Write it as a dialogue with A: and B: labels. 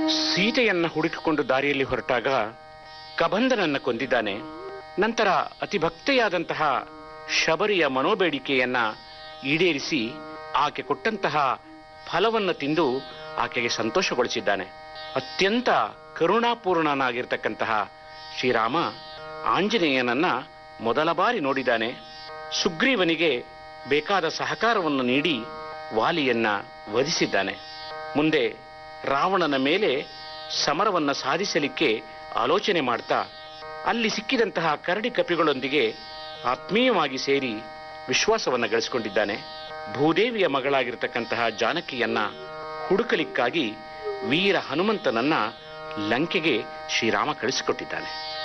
A: ಸೀತೆಯನ್ನ ಹುಡುಕಿಕೊಂಡು ದಾರಿಯಲ್ಲಿ ಹೊರಟಾಗ ಕಬಂಧನನ್ನ ಕೊಂದಿದ್ದಾನೆ ನಂತರ ಅತಿ ಭಕ್ತೆಯಾದಂತಹ ಶಬರಿಯ ಮನೋಬೇಡಿಕೆಯನ್ನ ಈಡೇರಿಸಿ ಆಕೆ ಕೊಟ್ಟಂತಹ ಫಲವನ್ನ ತಿಂದು ಆಕೆಗೆ ಸಂತೋಷಗೊಳಿಸಿದ್ದಾನೆ ಅತ್ಯಂತ ಕರುಣಾಪೂರ್ಣನಾಗಿರ್ತಕ್ಕಂತಹ ಶ್ರೀರಾಮ ಆಂಜನೇಯನನ್ನ ಮೊದಲ ಬಾರಿ ನೋಡಿದ್ದಾನೆ ಸುಗ್ರೀವನಿಗೆ ಬೇಕಾದ ಸಹಕಾರವನ್ನು ನೀಡಿ ವಾಲಿಯನ್ನ ವಧಿಸಿದ್ದಾನೆ ಮುಂದೆ ರಾವಣನ ಮೇಲೆ ಸಮರವನ್ನ ಸಾಧಿಸಲಿಕ್ಕೆ ಆಲೋಚನೆ ಮಾಡ್ತಾ ಅಲ್ಲಿ ಸಿಕ್ಕಿದಂತಹ ಕರಡಿ ಕಪಿಗಳೊಂದಿಗೆ ಆತ್ಮೀಯವಾಗಿ ಸೇರಿ ವಿಶ್ವಾಸವನ್ನ ಗಳಿಸಿಕೊಂಡಿದ್ದಾನೆ ಭೂದೇವಿಯ ಮಗಳಾಗಿರ್ತಕ್ಕಂತಹ ಜಾನಕಿಯನ್ನ ಹುಡುಕಲಿಕ್ಕಾಗಿ ವೀರ ಹನುಮಂತನನ್ನ ಲಂಕೆಗೆ ಶ್ರೀರಾಮ ಕಳಿಸಿಕೊಟ್ಟಿದ್ದಾನೆ